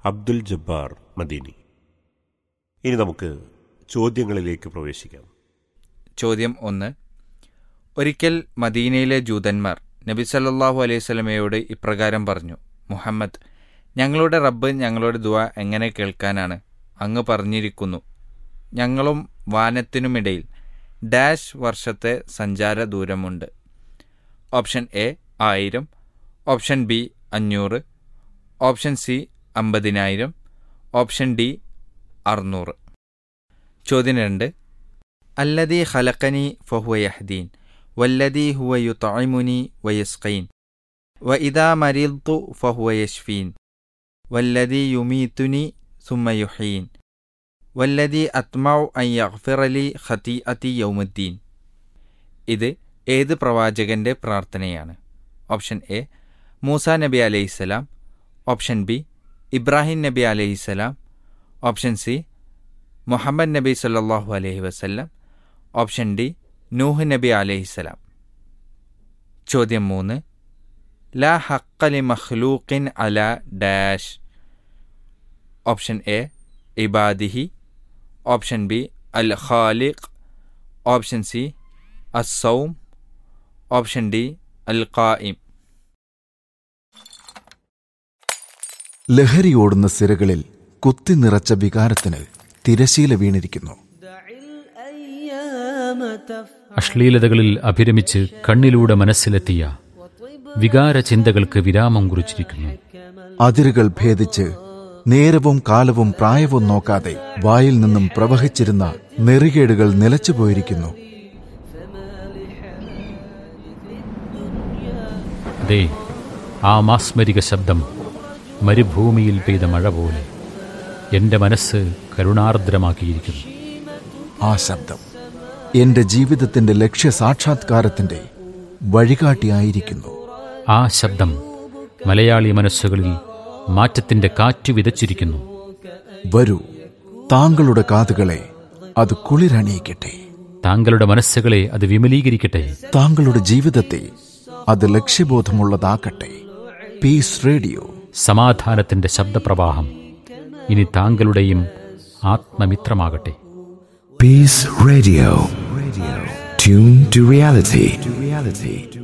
അബ്ദുൽ ജബ്ബാർ മദീനി ഇനി നമുക്ക് ചോദ്യങ്ങളിലേക്ക് പ്രവേശിക്കാം ചോദ്യം ഒന്ന് ഒരിക്കൽ മദീനയിലെ ജൂതന്മാർ നബി സല്ലല്ലാഹു അലൈഹി സ്വലമയോട് ഇപ്രകാരം പറഞ്ഞു മുഹമ്മദ് ഞങ്ങളുടെ റബ്ബ് ഞങ്ങളുടെ ദുവ എങ്ങനെ കേൾക്കാനാണ് അങ്ങ് പറഞ്ഞിരിക്കുന്നു ഞങ്ങളും വാനത്തിനുമിടയിൽ ഡാഷ് വർഷത്തെ സഞ്ചാര ദൂരമുണ്ട് ഓപ്ഷൻ എ ആയിരം ഓപ്ഷൻ ബി അഞ്ഞൂറ് ഓപ്ഷൻ സി അമ്പതിനായിരം ഓപ്ഷൻ ഡി അറുന്നൂറ് ചോദ്യം രണ്ട് അല്ലദീ ഖലഖനി ഫഹുവ യഹ്ദീൻ വല്ലദീ ഹുവ യുത്ഇമുനി വയസ്ഖീൻ വഇദാ മരിദ്തു ഫഹുവ യശ്ഫീൻ വല്ലദീ യുമീതുനി സുമ്മ യുഹീൻ വല്ലദീ അത്മൗ അൻ യഗ്ഫിറലി ഖതീഅതി യൗമുദ്ദീൻ ഇത് ഏത് പ്രവാചകന്റെ പ്രാർത്ഥനയാണ് ഓപ്ഷൻ എ മൂസ നബി അലൈഹിസ്സലാം ഓപ്ഷൻ ബി ഇബ്രാഹിം നബി അലൈഹിസ്സലാം ഓപ്ഷൻ സി മുഹമ്മദ് നബി സല്ലല്ലാഹു അലൈഹി വസല്ലം ഓപ്ഷൻ ഡി നൂഹ് നബി അലൈഹിസ്സലാം ചോദ്യം മൂന്ന് ലാ ഹക്കലി മഖ്ലൂഖിൻ അല ഡാഷ് ഓപ്ഷൻ എ ഇബാദിഹി ഓപ്ഷൻ ബി അൽ ഖാലിഖ് ഓപ്ഷൻ സി അസൗം ഓപ്ഷൻ ഡി അൽ ഖായിം ലഹരിയോടുന്ന സിരകളിൽ കുത്തി നിറച്ച വികാരത്തിന് തിരശീല വീണിരിക്കുന്നു അശ്ലീലതകളിൽ അഭിരമിച്ച് കണ്ണിലൂടെ മനസ്സിലെത്തിയ വികാര ചിന്തകൾക്ക് വിരാമം കുറിച്ചിരിക്കുന്നു അതിരുകൾ ഭേദിച്ച് നേരവും കാലവും പ്രായവും നോക്കാതെ വായിൽ നിന്നും പ്രവഹിച്ചിരുന്ന നെറികേടുകൾ നിലച്ചുപോയിരിക്കുന്നു ദേ ആ മാസ്മരിക ശബ്ദം മരുഭൂമിയിൽ പെയ്ത മഴ പോലെ എന്റെ മനസ്സ് കരുണാർദ്രമാക്കിയിരിക്കുന്നു ആ ശബ്ദം എന്റെ ജീവിതത്തിന്റെ ലക്ഷ്യ സാക്ഷാത്കാരത്തിന്റെ വഴികാട്ടിയായിരിക്കുന്നു ആ ശബ്ദം മലയാളി മനസ്സുകളിൽ മാറ്റത്തിന്റെ കാറ്റ് വിതച്ചിരിക്കുന്നു വരൂ താങ്കളുടെ കാതുകളെ അത് കുളിരണിയിക്കട്ടെ താങ്കളുടെ മനസ്സുകളെ അത് വിമലീകരിക്കട്ടെ താങ്കളുടെ ജീവിതത്തെ അത് ലക്ഷ്യബോധമുള്ളതാക്കട്ടെ പീസ് റേഡിയോ സമാധാനത്തിന്റെ ശബ്ദപ്രവാഹം ഇനി താങ്കളുടെയും ആത്മമിത്രമാകട്ടെ Peace Radio. Radio. Tune to reality. To reality.